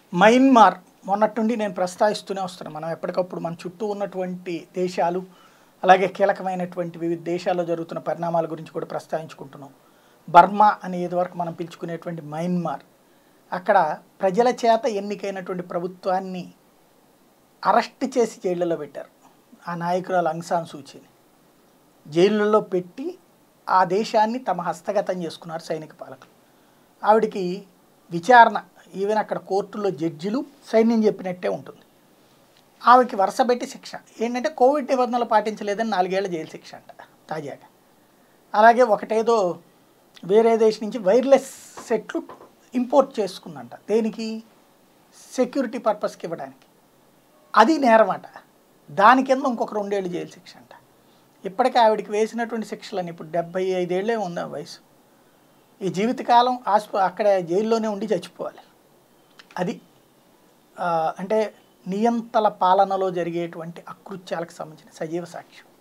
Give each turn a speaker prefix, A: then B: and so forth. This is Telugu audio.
A: మయన్మార్ మొన్నటి నుండి నేను ప్రస్తావిస్తూనే వస్తున్నాను మనం ఎప్పటికప్పుడు మన చుట్టూ ఉన్నటువంటి దేశాలు అలాగే కీలకమైనటువంటి వివిధ దేశాల్లో జరుగుతున్న పరిణామాల గురించి కూడా ప్రస్తావించుకుంటున్నాం బర్మా అని ఇదివరకు మనం పిలుచుకునేటువంటి మయన్మార్ అక్కడ ప్రజల చేత ఎన్నికైనటువంటి ప్రభుత్వాన్ని అరెస్ట్ చేసి జైళ్ళలో పెట్టారు ఆ నాయకురాలు అంగ్సాన్ సూచీని జైళ్ళలో పెట్టి ఆ దేశాన్ని తమ హస్తగతం చేసుకున్నారు సైనిక పాలకులు ఆవిడికి విచారణ ఈవెన్ అక్కడ కోర్టులో జడ్జిలు సైన్యం చెప్పినట్టే ఉంటుంది ఆవిడకి వరుసపెట్టి శిక్ష ఏంటంటే కోవిడ్ నిబంధనలు పాటించలేదని నాలుగేళ్ల జైలు శిక్ష అంట తాజాగా అలాగే ఒకటేదో వేరే దేశం నుంచి వైర్లెస్ సెట్లు ఇంపోర్ట్ చేసుకుందంట దేనికి సెక్యూరిటీ పర్పస్కి ఇవ్వడానికి అది నేరం అంట దాని కింద ఇంకొక రెండేళ్ళు జైలు శిక్ష అంట ఇప్పటికే ఆవిడకి వేసినటువంటి శిక్షలని ఇప్పుడు డెబ్బై ఐదేళ్లే ఉంది ఆ వయసు ఈ జీవితకాలం ఆస్ప అక్కడ జైల్లోనే ఉండి చచ్చిపోవాలి అది ఆ, అంటే నియంతల పాలనలో జరిగేటువంటి అకృత్యాలకు సంబంధించిన సజీవ సాక్ష్యం